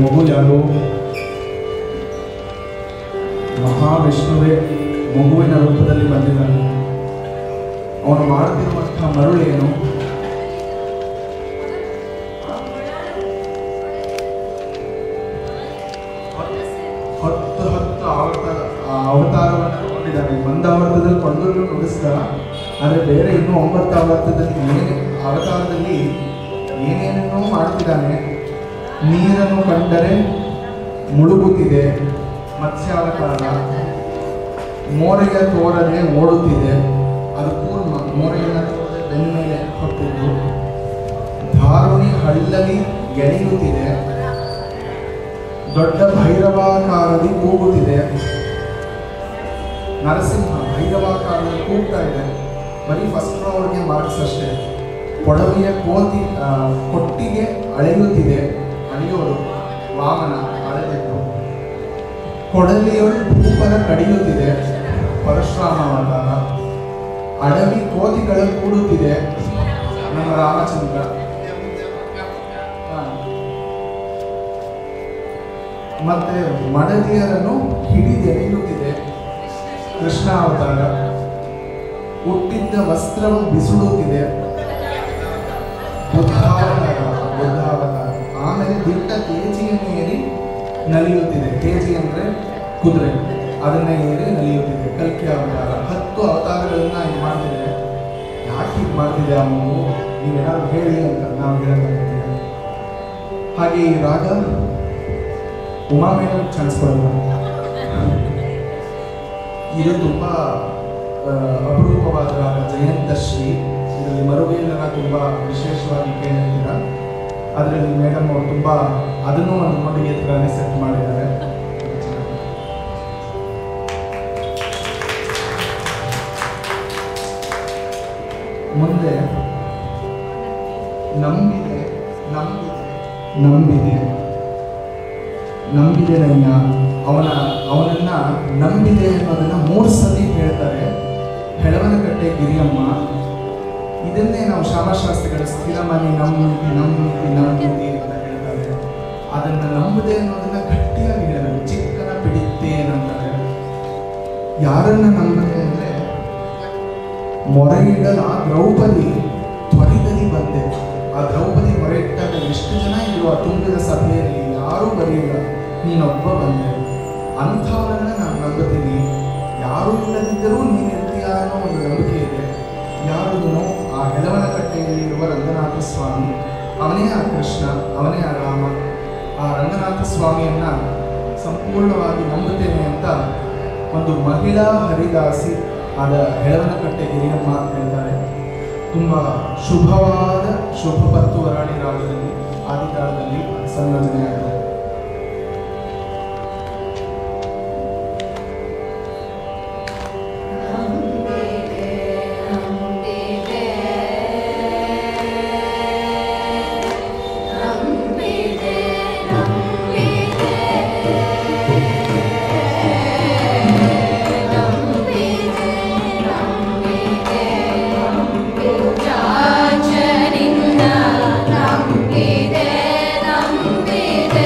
ಮಗು ಯಾರು ಮಹಾವಿಷ್ಣುವೇ ಮಗುವಿನ ರೂಪದಲ್ಲಿ ಬಂದಿದ್ದಾನೆ ಅವನು ಮಾಡ್ತಿರುವಂತಹ ಮರುಳೇನು ಹತ್ತು ಹತ್ತು ಅವತಾರ ಆ ಅವತಾರವನ್ನು ತಗೊಂಡಿದ್ದಾನೆ ಒಂದು ಅವತಾರದಲ್ಲಿ ಕೊಂಡೂರು ನುಡಿಸ್ದ ಆದರೆ ಬೇರೆ ಇನ್ನೂ ಒಂಬತ್ತು ಅವತಾರದಲ್ಲಿ ಏನೇ ಅವತಾರದಲ್ಲಿ ಏನೇನೋ ಮಾಡ್ತಿದ್ದಾನೆ ನೀರನ್ನು ಕಂಡರೆ ಮುಳುಗುತ್ತಿದೆ ಮತ್ಸ್ಯಾವತಾರ ಮೋರೆಗೆ ತೋರದೆ ಓಡುತ್ತಿದೆ ಅದು ಕೂರ್ಮ ಮೋರೆಯನ್ನು ತೋರದೆ ಬೆನ್ನ ಮೇಲೆ ಹೊತ್ತಿದ್ದು ಧಾರುಣಿ ಹಳ್ಳಲಿ ಎಳೆಯುತ್ತಿದೆ ದೊಡ್ಡ ಭೈರವಾಕಾರದಿ ಕೂಗುತ್ತಿದೆ ನರಸಿಂಹ ಭೈರವಾಕಾರದಲ್ಲಿ ಕೂಗ್ತಾ ಇದೆ ಬರೀ ಫಸ್ಟ್ ಫ್ಲೋರ್ಗೆ ಮಾರ್ಕ್ಸ್ ಅಷ್ಟೇ ಕೊಡವಿಯ ಕೋತಿ ಆ, ಕೊಟ್ಟಿಗೆ ಅಳೆಯುತ್ತಿದೆ ಅಳೆಯೋರು ವಾಮನ ಅಳೆದಿದ್ದು ಕೊಡಲಿಯೊಳು ಭೂಪರ ಕಡಿಯುತ್ತಿದೆ ಪರಶುರಾಮ ಅವತಾರ ಅಡವಿ ಕೋತಿಗಳ ಕೂಡುತ್ತಿದೆ ನಮ್ಮ ರಾಮಚಂದ್ರ ಹಾ. ಮತ್ತೆ ಮಡದಿಯರನ್ನು ಹಿಡಿದೆಳೆಯುತ್ತಿದೆ ಕೃಷ್ಣ ಅವತಾರ ಹುಟ್ಟಿದ್ದ ವಸ್ತ್ರವು ಬಿಸುಡುತ್ತಿದೆ ಬುದ್ಧಾವತಾರ ಬುದ್ಧಾವತಾರ ಆಮೇಲೆ ದಿಟ್ಟ ತೇಜಿಯನ್ನು ಏರಿ ನಲಿಯುತ್ತಿದೆ ತೇಜಿ ಅಂದ್ರೆ ಕುದುರೆ ಅದನ್ನ ಏರಿ ನಲಿಯುತ್ತಿದೆ ಕಲ್ಕಿ ಅವತಾರ ಹತ್ತು ಅವತಾರಗಳನ್ನ ಇದು ಮಾಡ್ತಿದೆ ಯಾಕೆ ಹೀಗೆ ಮಾಡ್ತಿದೆ ಆ ಮಗು ನೀವೇನಾದ್ರು ಹೇಳಿ ಅಂತ ನಾವು ಹೇಳಕ್ಕಾಗ್ತಿದೆ ಹಾಗೆ ಈ ರಾಗ ಉಮಾ ಮೇಲೆ ಚಾನ್ಸ್ ಕೊಡಲ್ಲ ಇದು ತುಂಬ ಆ, ಅಪರೂಪವಾದ ರಾಗ ಜಯಂತಶ್ರೀ ಇದರಲ್ಲಿ ಮರುವೇಲನ ತುಂಬ ವಿಶೇಷವಾಗಿ ಕೇಳಿರ್ತೀರ ಅದರಲ್ಲಿ ಮೇಡಮ್ ಅವರು ತುಂಬ ಅದನ್ನೂ ಒಂದು ನೋಡಿಗೆ ಥರನೇ ಸೆಟ್ ಮಾಡಿದ್ದಾರೆ ಮುಂದೆ ನಂಬಿದೆ ನಂಬಿದೆ ನಂಬಿದೆ ನಂಬಿದೆ ನಯ್ಯ ಅವನ ಅವನನ್ನ ನಂಬಿದೆ ಅನ್ನೋದನ್ನ ಮೂರು ಸತಿ ಹೇಳ್ತಾರೆ ಹೆಳವನಕಟ್ಟೆ ಗಿರಿಯಮ್ಮ ಇದನ್ನೇ ನಾವು ಶಾಲಾಶಾಸ್ತ್ರಿಗಳು ಸ್ಥಿರಮನಿ ನಂಬಿತಿ ನಂಬಿತಿ ನಂಬಿತಿ ಅಂತ ಹೇಳ್ತಾರೆ ಅದನ್ನ ನಂಬದೆ ಅನ್ನೋದನ್ನ ಗಟ್ಟಿಯಾಗಿ ಹೇಳಬೇಕು ಚಿಕ್ಕನ ಬಿಡಿತ್ತೇನಂತಾರೆ ಯಾರನ್ನ ನಂಬದೆ ಅಂದ್ರೆ ಮೊರೆಯಿಡಲ ದ್ರೌಪದಿ ತ್ವರಿತದಿ ಬಂದೆ ಆ ದ್ರೌಪದಿ ಮೊರೆ ಇಟ್ಟಾಗ ಎಷ್ಟು ಜನ ಇರುವ ತುಂಬಿದ ಸಭೆಯಲ್ಲಿ ಯಾರೂ ಬರೆಯಿಲ್ಲ ನೀನೊಬ್ಬ ಬಂದೆ ಅಂಥವರನ್ನ ನಾನು ನಂಬುತ್ತೀನಿ ಯಾರೂ ಇಲ್ಲದಿದ್ದರೂ ನೀನು ಇರ್ತೀಯ ಅನ್ನೋ ಒಂದು ನಂಬಿಕೆ ಇದೆ ಯಾರದೂ ಆ ಹೆಳವನ ಕಟ್ಟೆಯಲ್ಲಿ ಇರುವ ರಂಗನಾಥ ಸ್ವಾಮಿ ಅವನೇ ಆ ಕೃಷ್ಣ ಅವನೇ ಆ ರಾಮ ಆ ರಂಗನಾಥ ಸ್ವಾಮಿಯನ್ನ ಸಂಪೂರ್ಣವಾಗಿ ನಂಬುತ್ತೇನೆ ಅಂತ ಒಂದು ಮಹಿಳಾ ಹರಿದಾಸಿ ಆದ ಹೆಳವನಕಟ್ಟೆ ಗಿರಿಯಮ್ಮ ಹೇಳ್ತಾರೆ ತುಂಬ ಶುಭವಾದ ಶುಭ ಪತ್ತು ವರಾಳಿ ರಾಗದಲ್ಲಿ ಆದಿತಾಳದಲ್ಲಿ ಸಂಯೋಜನೆಯಾಗಿದೆ ನಂಬಿದೆ ನಂಬಿದೆ ನಂಬಿದೆ ನಂಬಿದೆ ನಂಬಿದೆ ನಂಬಿದೆ ಪೂಜಾಚರಿಂದ ನಂಬಿದೆ ನಂಬಿದೆ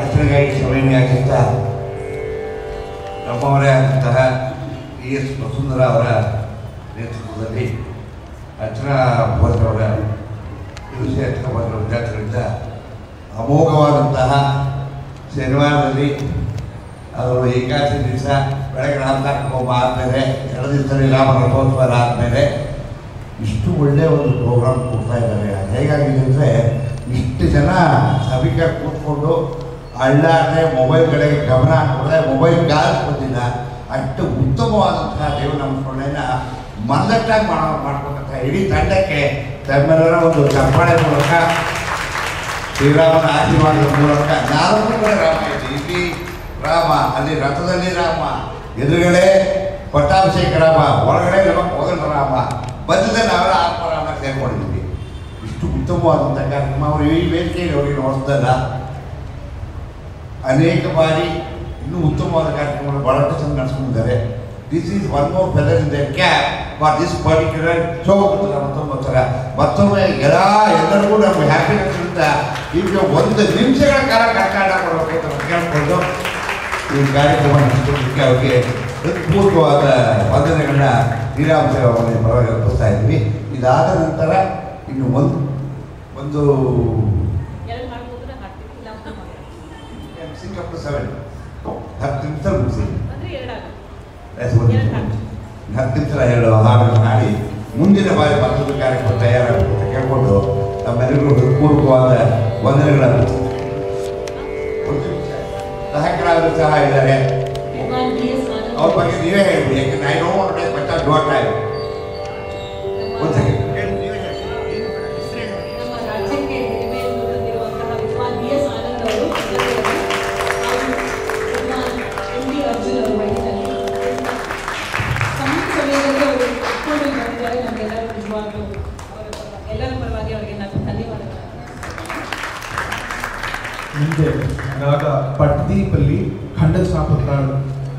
ಅರ್ಚನೆಗಾಗಿ ಸಮಯ ಯಾಚಿಸ್ತ ನಮ್ಮವರೇ ಆದಂತಹ ಇ ಎಸ್ ವಸುಂಧರ ಅವರ ನೇತೃತ್ವದಲ್ಲಿ ಅರ್ಚನಾ ಭೋಜನವರ ದಿವಸ ಅರ್ಚನಾ ಭೋಜನ ವಿದ್ಯಾರ್ಥಿಗಳಿಂದ ಅಮೋಘವಾದಂತಹ ಶನಿವಾರದಲ್ಲಿ ಅವರು ಏಕಾದಶಿ ದಿವಸ ಬೆಳಗ್ಗೆ ನಾಲ್ಕು ಹೋಮ ಆದಮೇಲೆ ಎರಡು ದಿವಸದಲ್ಲಿ ರಾಮ ರಥೋತ್ಸವ ಆದಮೇಲೆ ಇಷ್ಟು ಒಳ್ಳೆಯ ಒಂದು ಪ್ರೋಗ್ರಾಮ್ ಕೊಡ್ತಾ ಇದ್ದಾರೆ ಅದು ಹೇಗಾಗಿದೆ ಅಂದರೆ ಇಷ್ಟು ಜನ ಸಭಿಕ ಕೂತ್ಕೊಂಡು ಅಳ್ಳಾಡದೆ ಮೊಬೈಲ್ ಕಡೆಗೆ ಗಮನ ಕೊಡದೆ ಮೊಬೈಲ್ ಗಾಲ್ಸ್ ಬಂದಿಲ್ಲ ಅಷ್ಟು ಉತ್ತಮವಾದಂತಹ ದೇವ ನಮಸ್ಕರಣೆಯನ್ನು ಮನದಟ್ಟಾಗಿ ಮಾಡೋ ಮಾಡ್ಬೇಕಂತ ಇಡೀ ತಂಡಕ್ಕೆ ತಮ್ಮೆಲ್ಲರ ಒಂದು ಚಪ್ಪಾಳೆ ಮೂಲಕ ಶ್ರೀರಾಮನ ಆಶೀರ್ವಾದದ ಮೂಲಕ ನಾಲ್ಕು ಕಡೆ ರಾಮ ಇದೆ ಇಲ್ಲಿ ರಾಮ ಅಲ್ಲಿ ರಥದಲ್ಲಿ ರಾಮ ಎದುರುಗಡೆ ಪಟ್ಟಾಭಿಷೇಕ ರಾಮ ಒಳಗಡೆ ನಮ್ಮ ಮೊದಲ ರಾಮ ಮಧ್ಯದಲ್ಲಿ ನಾವೆಲ್ಲ ಆತ್ಮರಾಮ ಸೇರ್ಕೊಂಡಿದ್ದೀವಿ ಇಷ್ಟು ಉತ್ತಮವಾದಂಥ ಕಾರ್ಯಕ್ರಮ ಅವರು ಈ ವೇದಿಕೆಯಲ್ಲಿ ಅವರಿಗೆ ಹೊಸದಲ್ಲ ಅನೇಕ ಬಾರಿ ಇನ್ನೂ ಉತ್ತಮವಾದ ಕಾರ್ಯಕ್ರಮಗಳು ಬಹಳಷ್ಟು ಚಂದ ನಡೆಸ್ಕೊಂಡಿದ್ದಾರೆ this is one more feather in the cap for this particular show ಮತ್ತೊಮ್ಮೆ ಸಲ ಮತ್ತೊಮ್ಮೆ ಎಲ್ಲ ಎಲ್ಲರಿಗೂ ನಮಗೆ ಹ್ಯಾಪಿನೆಸ್ ಅಂತ ಈಗ ಒಂದು ನಿಮಿಷಗಳ ಕಾಲ ಕರ್ನಾಟಕ ಕೊಡಬೇಕು ಅಂತ ಕೇಳ್ಕೊಂಡು ಈ ಕಾರ್ಯಕ್ರಮ ನಡೆಸೋದಕ್ಕೆ ಅವ್ರಿಗೆ ಹೃತ್ಪೂರ್ವಕವಾದ ವಂದನೆಗಳನ್ನ ಶ್ರೀರಾಮ ಸೇವಾ ಮಂದಿರ ಪರವಾಗಿ ಅರ್ಪಿಸ್ತಾ ಇದ್ವಿ ಇದಾದ ನಂತರ ಇನ್ನು ಒಂದು ಒಂದು ಎರಡು ಮಾಡ್ಬೋದ್ರೆ ಹಾಕ್ತಿರ್ತಿಲ್ಲ ಅಂತ ಮಾಡ್ತಾರೆ. ಸಿಂಗಪ್ಪ ಸೆವೆನ್ ಹತ್ತು ನಿಮಿಷ ಮುಗಿಸಿ ಅಂದ್ರೆ ಎರಡಾಗುತ್ತೆ ಆಯ್ತು, ಒಂದು ನಿಮಿಷ ಮುಗಿಸಿ. ಹತ್ತು ನಿಮಿಷ ಎರಡು ಹಾಡನ್ನು ಹಾಡಿ ಮುಂದಿನ ಬಾರಿ ಮತ್ತೊಂದು ಕಾರ್ಯಕ್ರಮ ತಯಾರಾಗಬೇಕು ಅಂತ ಕೇಳ್ಕೊಂಡು ನಮ್ಮೆಲ್ಲರಿಗೂ ಹೃತ್ಪೂರ್ವಕವಾದ ವಂದನೆಗಳನ್ನು ಒಂದು ನಿಮಿಷ. ಸಹಕಾರರು ಸಹ ಇದ್ದಾರೆ ವಿದ್ವಾನ್ ಬಿ ಎಸ್ ಆನಂದ್ ಅವ್ರ ಬಗ್ಗೆ ನೀವೇ ಹೇಳ್ಬಿಡಿ ಯಾಕಂದ್ರೆ I don't want to take much of your time ಒಂದು ಸೆಕೆಂಡ್ ಹೇಳಿ ನೀವೇ ಹೇಳಿ ಏನು ಬೇಡ ಹೆಸರು ಹೇಳಿ ನಮ್ಮ ರಾಜ್ಯಕ್ಕೆ ಹೆಮ್ಮೆಯನ್ನು ತಂದಿರುವಂತಹ ವಿದ್ವಾನ್ ಬಿ ಎಸ್ ಆನಂದ್ ಅವರು ಜೊತೆಯಲ್ಲಿ ಹಾಗೂ ವಿದ್ವಾನ್ ಎಂ ಡಿ ಅರ್ಜುನ್ ಅವರು ವಯಸ್ಸಲ್ಲಿ ಸಣ್ಣ ಸಮಯದಲ್ಲಿ ಅವರು ಇಟ್ಕೊಂಡು ಬಂದಿದ್ದಾರೆ ನಮಗೆಲ್ಲರೂ ನಿಜವಾಗ್ಲೂ ಅವರ ಪರವಾಗಿ- ಎಲ್ಲರ ಪರವಾಗಿ ಅವರಿಗೆ ನಾನು ಧನ್ಯವಾದಗಳು ಮುಂದೆ ರಾಗ ಪಟ್ದೀಪಲ್ಲಿ ಖಂಡ ಚಾಪಕಾರದಲ್ಲಿ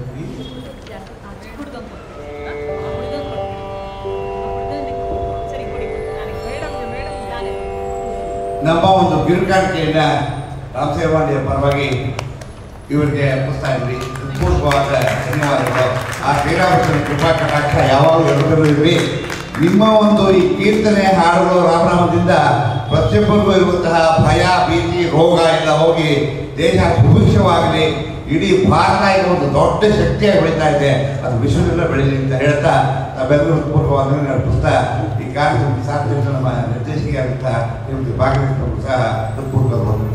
ನಮ್ಮ ಒಂದು ಗಿರುಕಾಣಿಕೆಯನ್ನ ರಾಮಸೇವಾಣಿಯ ಪರವಾಗಿ ಇವರಿಗೆ ಅರ್ಪಿಸ್ತಾ ಇದ್ವಿ ಪೂರ್ವವಾದ ಧನ್ಯವಾದಗಳು ಆ ಶ್ರೀರಾಮಕೃಷ್ಣ ಕೃಪಾ ಕಟಾಕ್ಷ ಯಾವಾಗಲೂ ಎಲ್ಲರೂ ಇರಲಿ ನಿಮ್ಮ ಒಂದು ಈ ಕೀರ್ತನೆ ಹಾಡುಗಳು ರಾಮನಾಮದಿಂದ ಪ್ರತಿಯೊಬ್ಬರಿಗೂ ಇರುವಂತಹ ಭಯ ಭೀತಿ ರೋಗ ಎಲ್ಲ ಹೋಗಿ ದೇಶ ಸುಭಿಕ್ಷವಾಗಲಿ ಇಡೀ ಭಾರತ ಈಗ ಒಂದು ದೊಡ್ಡ ಶಕ್ತಿಯಾಗಿ ಬೆಳೀತಾ ಇದೆ ಅದು ವಿಶ್ವದೆಲ್ಲ ಬೆಳೀಲಿ ಅಂತ ಹೇಳ್ತಾ ನಾವೆಲ್ಲರೂ ಪೂರ್ವವಾದ ಅರ್ಪಿಸ್ತಾ ಈ ಕಾರ್ಯಕ್ರಮಕ್ಕೆ ಸಾಧ್ಯತೆ ನಮ್ಮ ನಿರ್ದೇಶಕಿಯಾದಂಥ ಶ್ರೀಮತಿ ಭಾಗವಹಿಸಿದ್ರು ಸಹ ಹೃತ್ಪೂರ್ವಕವಾಗಿ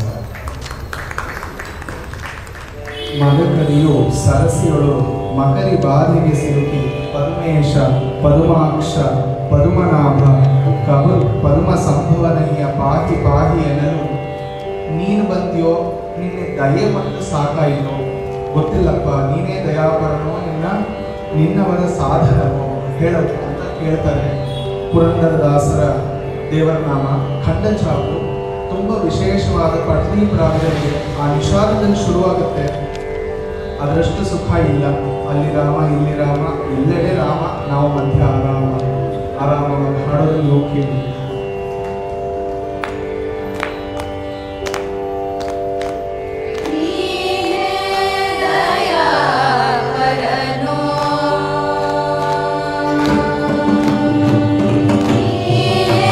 ಮದಕರಿಯು ಸರಸಿಯೊಳು ಮಕರಿ ಬಾಧೆಗೆ ಸಿಲುಕಿ ಪರಮೇಶ ಪದುಮಾಕ್ಷ ಪದುಮನಾಭ ಕಬು ಪದುಮ ಸಂಭವನಯ್ಯ ಪಾಹಿ ಪಾಹಿ ಎನ್ನಲು ನೀನು ಬಂದ್ಯೋ ನಿನ್ನೆ ದಯೆ ಬಂದು ಸಾಕಾಯಿತೋ ಗೊತ್ತಿಲ್ಲಪ್ಪ ನೀನೇ ದಯಾಪರನೋ ನಿನ್ನ ನಿನ್ನವರ ಸಾಧನವೋ ಹೇಳವು ಅಂತ ಕೇಳ್ತಾರೆ ಪುರಂದರದಾಸರ ದೇವರ ನಾಮ ಖಂಡಚಾಪು ತುಂಬ ವಿಶೇಷವಾದ ಪಟ್ನಿ ರಾಗದಲ್ಲಿ ಆ ನಿಷಾದದಲ್ಲಿ ಶುರುವಾಗುತ್ತೆ ಅದರಷ್ಟು ಸುಖ ಇಲ್ಲ ಅಲ್ಲಿ ರಾಮ ಇಲ್ಲಿ ರಾಮ ಎಲ್ಲೆಡೆ ರಾಮ ನಾವು ಮಧ್ಯ ಆರಾಮ ಆರಾಮವಾಗಿ ಹಾಡೋದು ಹೋಗಿ ನೀನೇ ದಯಾಪರನೋ ನೀನೇ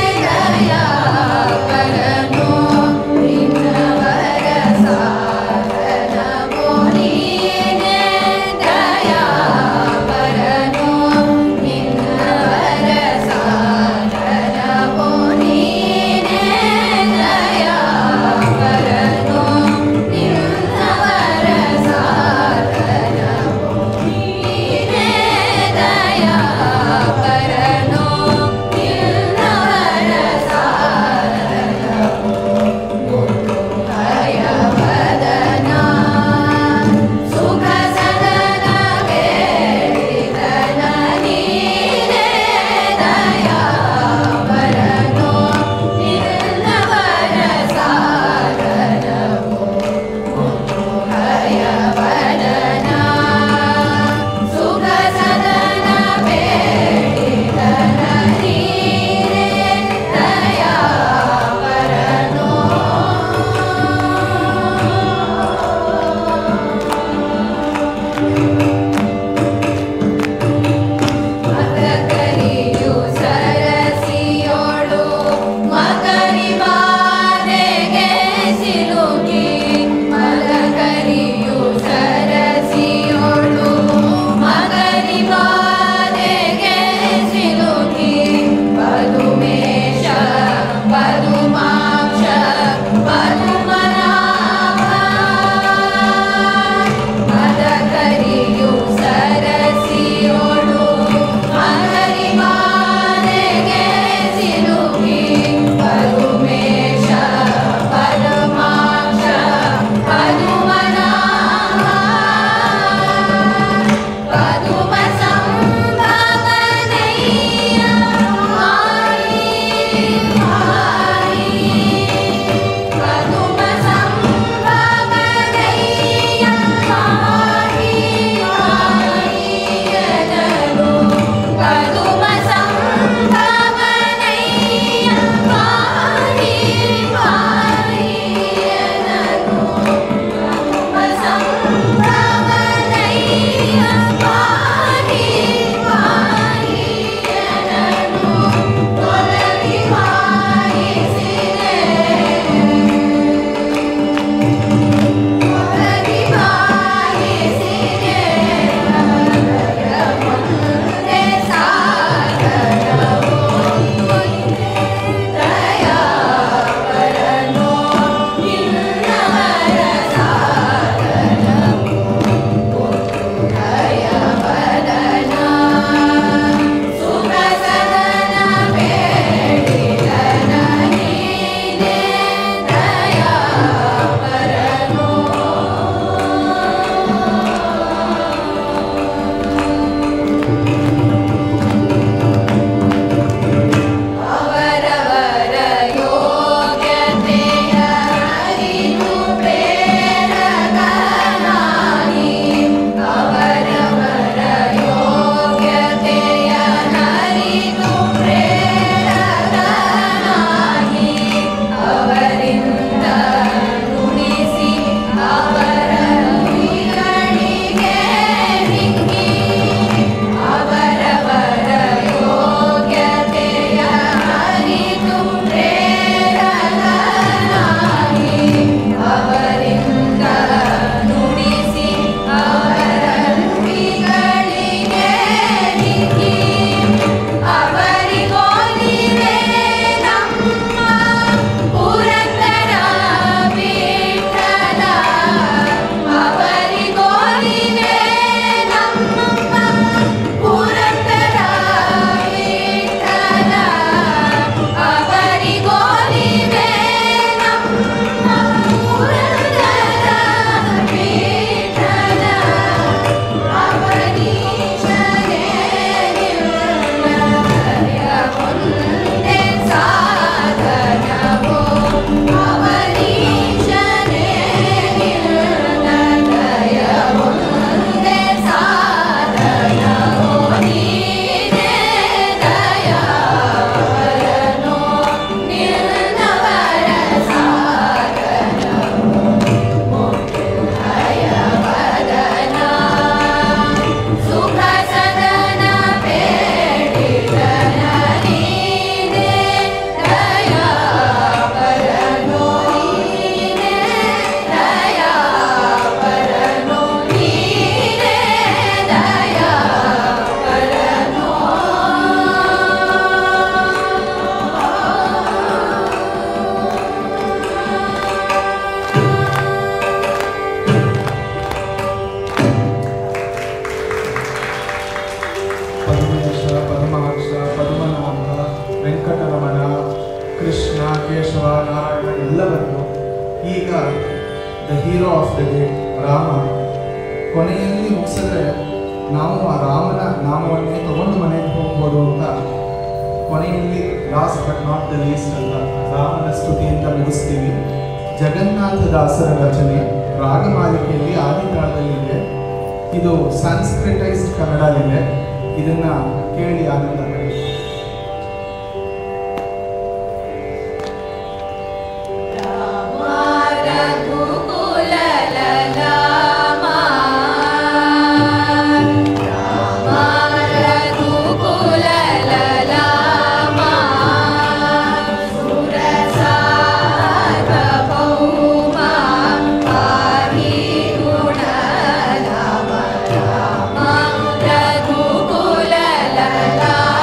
ದಯಾಪರನೋ ನಿನ್ನವರ ಸಾಧನವೋ ನೀನೇ ದಯಾಪರನೋ ನಿನ್ನವರ ಸಾಧನವೋ ವೆಂಕಟರಮಣ ಕೃಷ್ಣ ಕೇಶವ ನಾರಾಯಣ ಎಲ್ಲವನ್ನು ಈಗ the hero of the day Rama ಕೊನೆಯಲ್ಲಿ ಮುಗಿಸಿದ್ರೆ ನಾವು ಆ ರಾಮನ ನಾಮವನ್ನೇ ತಗೊಂಡು ಮನೆಗೆ ಹೋಗ್ಬೋದು ಅಂತ ಕೊನೆಯಲ್ಲಿ last but not the least ಅಲ್ಲ ರಾಮನ ಸ್ತುತಿಯಿಂದ ಮುಗಿಸ್ತೀವಿ ಜಗನ್ನಾಥ ದಾಸರ ರಚನೆ ರಾಗಮಾಲಿಕೆಯಲ್ಲಿ ಆದಿತಾಳದಲ್ಲಿದೆ ಇದು ಸಾಂಸ್ಕ್ರಿಟೈಸ್ಡ್ ಕನ್ನಡದಲ್ಲಿದೆ ಇದನ್ನ ಕೇಳಿ ಆನಂದ ಪಡಿ ರಘುಕುಲ ಲಲಾ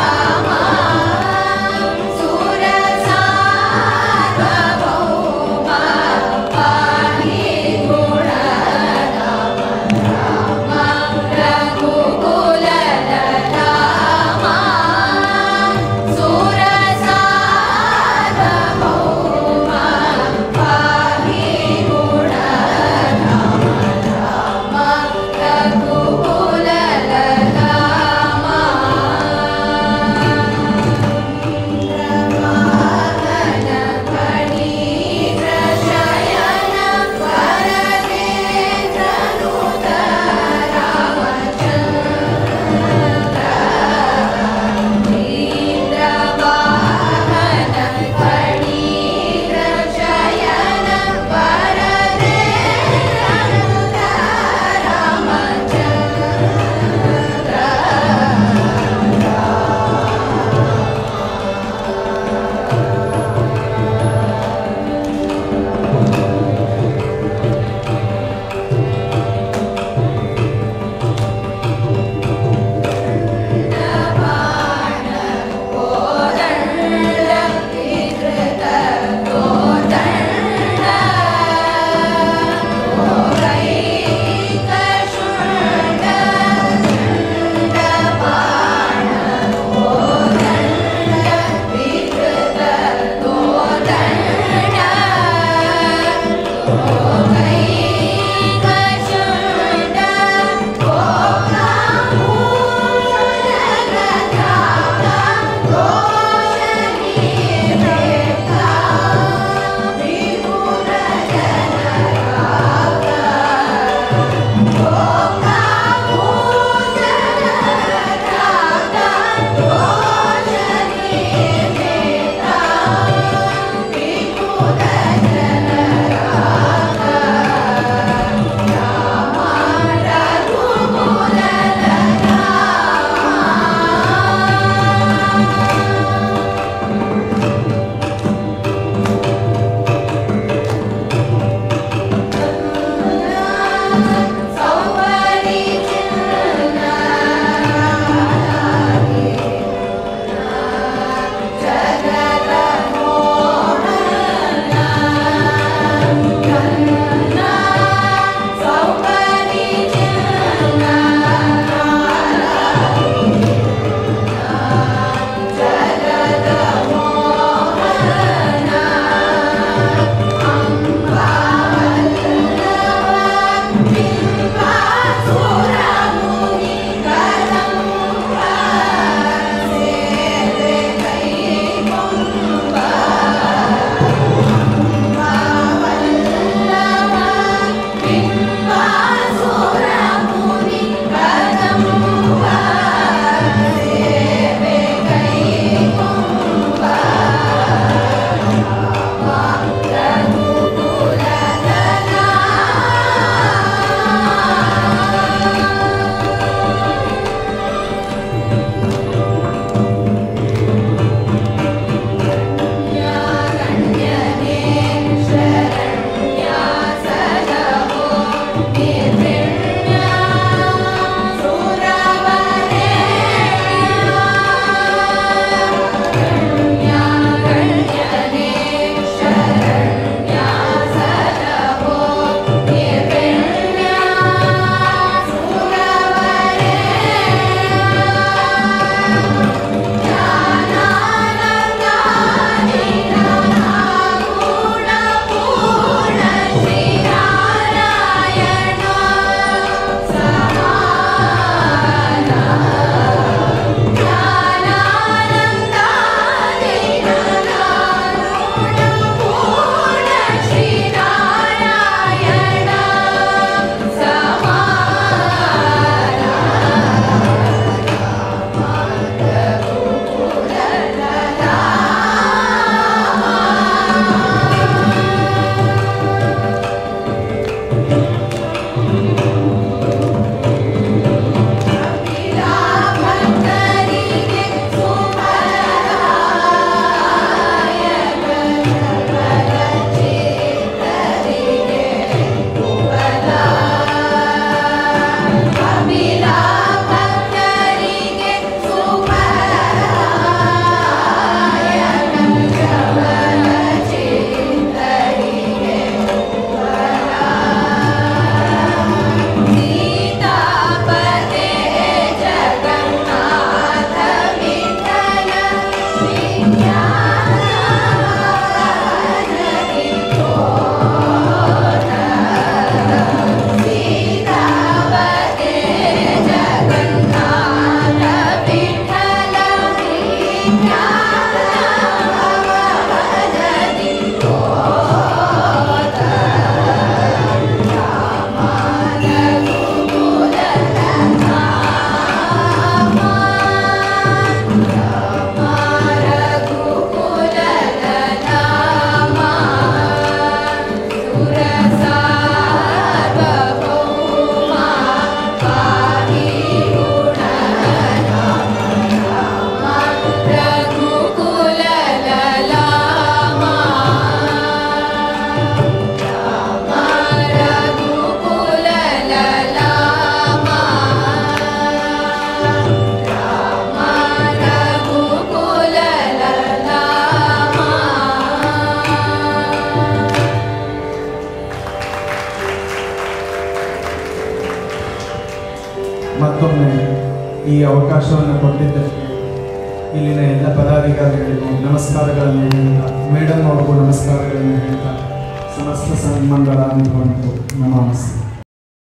ಮತ್ತೊಮ್ಮೆ ಈ ಅವಕಾಶವನ್ನು ಕೊಟ್ಟಿದ್ದಕ್ಕೆ ಇಲ್ಲಿನ ಎಲ್ಲ ಪದಾಧಿಕಾರಿಗಳಿಗೂ ನಮಸ್ಕಾರಗಳನ್ನು ಹೇಳ್ತಾ ಮೇಡಮ್ ಅವ್ರಿಗೂ ನಮಸ್ಕಾರಗಳನ್ನು ಹೇಳ್ತಾ ಸಮಸ್ತ ಸನ್ಮಂಗಳ ಅನುಭವಂತು ನಮಸ್ತೆ